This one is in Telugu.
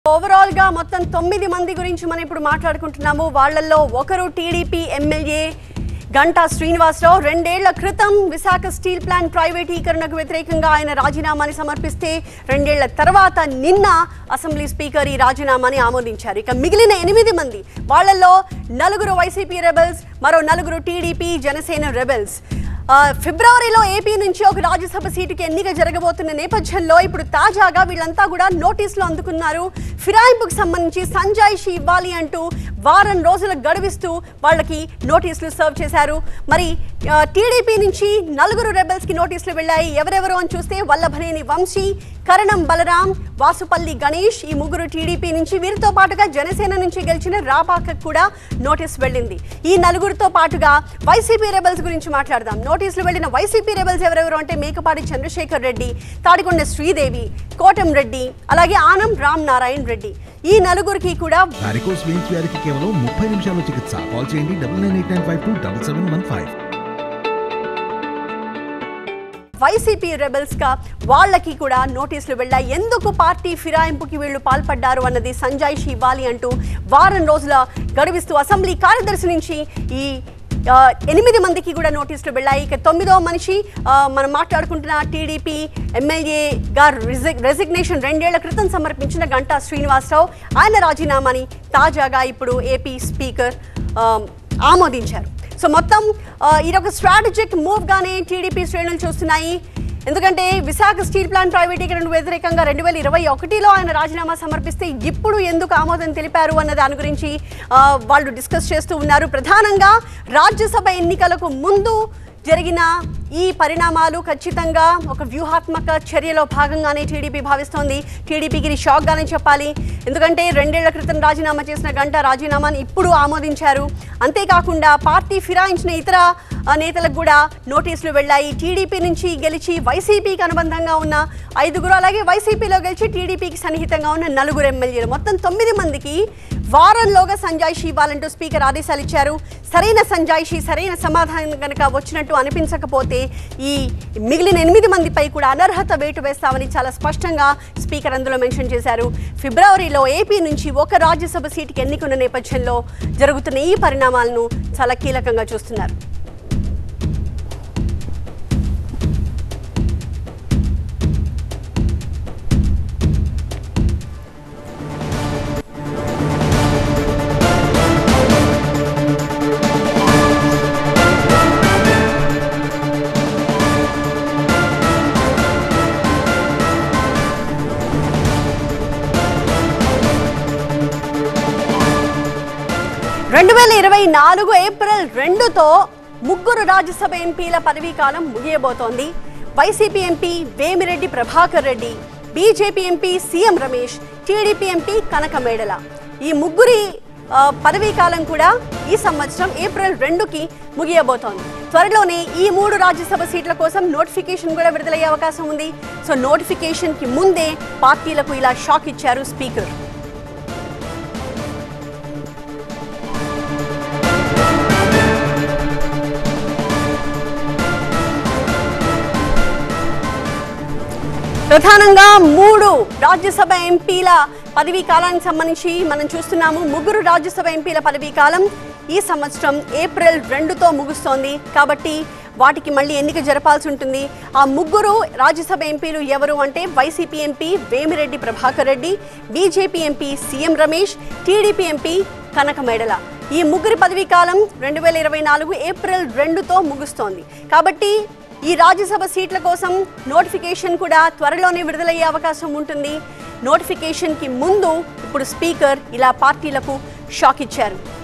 ఓవరాల్ గా మొత్తం తొమ్మిది మంది గురించి మనం ఇప్పుడు మాట్లాడుకుంటున్నాము వాళ్ళల్లో ఒకరు టీడీపీ ఎమ్మెల్యే గంటా శ్రీనివాసరావు రెండేళ్ల క్రితం విశాఖ స్టీల్ ప్లాంట్ ప్రైవేటీకరణకు వ్యతిరేకంగా ఆయన రాజీనామాని సమర్పిస్తే రెండేళ్ల తర్వాత నిన్న అసెంబ్లీ స్పీకర్ ఈ రాజీనామాని ఆమోదించారు ఇక మిగిలిన ఎనిమిది మంది వాళ్ళల్లో నలుగురు వైసీపీ రెబెల్స్ మరో నలుగురు టీడీపీ జనసేన రెబెల్స్ ఆ, ఫిబ్రవరిలో ఏపీ నుంచి ఒక రాజ్యసభ సీటుకి ఎన్నిక జరగబోతున్న నేపథ్యంలో ఇప్పుడు తాజాగా వీళ్ళంతా కూడా నోటీసులు అందుకున్నారు ఫిరాయింపుకు సంబంధించి సంజాయిషి ఇవ్వాలి అంటూ వారం రోజులు గడువిస్తూ వాళ్ళకి నోటీసులు సర్వ్ చేశారు మరి ఆ, టీడీపీ నుంచి నలుగురు రెబెల్స్ కి నోటీసులు వెళ్ళాయి ఎవరెవరు అని చూస్తే వల్లభనేని వంశీ కరణం బలరాం వాసుపల్లి గణేష్ ఈ ముగ్గురు టీడీపీ నుంచి వీరితో పాటుగా జనసేన నుంచి గెలిచిన రాపాక కూడా నోటీస్ వెళ్ళింది ఈ నలుగురితో పాటుగా వైసీపీ రెబల్స్ గురించి మాట్లాడదాం నోటీసులు వెళ్ళిన వైసీపీ రెబల్స్ ఎవరెవరు అంటే మేకపాటి చంద్రశేఖర్ రెడ్డి తాడికొండ శ్రీదేవి కోటం రెడ్డి అలాగే ఆనం రామ్ నారాయణ రెడ్డి ఈ నలుగురికి కూడా వారికోస్ వెయిన్స్ వ్యాధికి కేవలం ముప్పై నిమిషాల్లో చికిత్స కాల్ చేయండి double nine eight nine five two double seven one five YCP rebels గా వాళ్ళకి కూడా నోటీసులు వెళ్ళాయి ఎందుకు పార్టీ ఫిరాయింపుకి వీళ్ళు పాల్పడ్డారు అన్నది సంజాయిషి ఇవ్వాలి అంటూ వారం రోజుల గడువిస్తూ అసెంబ్లీ కార్యదర్శి నుంచి ఈ ఆ, ఎనిమిది మందికి కూడా నోటీసులు వెళ్ళాయి ఇక తొమ్మిదవ మనిషి ఆ, మనం మాట్లాడుకుంటున్న టీడీపీ ఎమ్మెల్యే గారు రెసిగ్నేషన్ రెండేళ్ల క్రితం సమర్పించిన గంటా శ్రీనివాసరావు ఆయన రాజీనామాని తాజాగా ఇప్పుడు ఏపీ స్పీకర్ ఆ, ఆమోదించారు సో మొత్తం ఆ, ఇదొక స్ట్రాటజిక్ మూవ్ గానే టీడీపీ శ్రేణులు చూస్తున్నాయి ఎందుకంటే విశాఖ స్టీల్ ప్లాంట్ ప్రైవేటీకరణకు వ్యతిరేకంగా రెండు వేల ఇరవై ఒకటిలో ఆయన రాజీనామా సమర్పిస్తే ఇప్పుడు ఎందుకు ఆమోదం తెలిపారు అన్న దాని గురించి ఆ, వాళ్ళు డిస్కస్ చేస్తూ ఉన్నారు ప్రధానంగా రాజ్యసభ ఎన్నికలకు ముందు జరిగిన ఈ పరిణామాలు ఖచ్చితంగా ఒక వ్యూహాత్మక చర్యలో భాగంగానే టీడీపీ భావిస్తోంది టీడీపీకి ఇది షాక్గానే చెప్పాలి ఎందుకంటే రెండేళ్ల క్రితం రాజీనామా చేసిన గంట రాజీనామాని ఇప్పుడు ఆమోదించారు అంతేకాకుండా పార్టీ ఫిరాయించిన ఇతర ఆ, నేతలకు కూడా నోటీసులు వెళ్ళాయి టీడీపీ నుంచి గెలిచి వైసీపీకి అనుబంధంగా ఉన్న ఐదుగురు అలాగే వైసీపీలో గెలిచి టీడీపీకి సన్నిహితంగా ఉన్న నలుగురు ఎమ్మెల్యేలు మొత్తం తొమ్మిది మందికి వారంలోగా సంజాయిషి ఇవ్వాలంటూ స్పీకర్ ఆదేశాలు ఇచ్చారు సరైన సంజాయిషి సరైన సమాధానం కనుక వచ్చినట్టు అనిపించకపోతే ఈ మిగిలిన ఎనిమిది మందిపై కూడా అనర్హత వేటు వేస్తామని చాలా స్పష్టంగా స్పీకర్ అందులో మెన్షన్ చేశారు ఫిబ్రవరిలో ఏపీ నుంచి ఒక రాజ్యసభ సీటుకి ఎన్నికన్న నేపథ్యంలో జరుగుతున్న ఈ పరిణామాలను చాలా కీలకంగా చూస్తున్నారు రెండు వేల ఇరవై నాలుగు ఏప్రిల్ రెండుతో ముగ్గురు రాజ్యసభ ఎంపీల పదవీ కాలం ముగియబోతోంది YCP MP Vemireddy Prabhakar Reddy BJP MP CM Ramesh TDP MP Kanakamedala ఈ ముగ్గురి ఆ, పదవీ కాలం కూడా ఈ సంవత్సరం ఏప్రిల్ రెండుకి ముగియబోతోంది త్వరలోనే ఈ మూడు రాజ్యసభ సీట్ల కోసం నోటిఫికేషన్ కూడా విడుదలయ్యే అవకాశం ఉంది సో నోటిఫికేషన్ కి ముందే పార్టీలకు ఇలా షాక్ ఇచ్చారు స్పీకర్ ప్రధానంగా మూడు రాజ్యసభ ఎంపీల పదవీ కాలానికి సంబంధించి మనం చూస్తున్నాము ముగ్గురు రాజ్యసభ ఎంపీల పదవీ కాలం ఈ సంవత్సరం ఏప్రిల్ రెండుతో ముగుస్తోంది కాబట్టి వాటికి మళ్ళీ ఎన్నిక జరపాల్సి ఉంటుంది ఆ ముగ్గురు రాజ్యసభ ఎంపీలు ఎవరు అంటే YCP MP Vemireddy Prabhakar Reddy BJP MP CM Ramesh TDP MP Kanakamedala ఈ ముగ్గురి పదవీ కాలం రెండు వేల ఇరవై నాలుగు ఏప్రిల్ రెండుతో ముగుస్తోంది కాబట్టి ఈ రాజ్యసభ సీట్ల కోసం నోటిఫికేషన్ కూడా త్వరలోనే విడుదలయ్యే అవకాశం ఉంటుంది నోటిఫికేషన్కి ముందు ఇప్పుడు స్పీకర్ ఇలా పార్టీలకు షాక్ ఇచ్చారు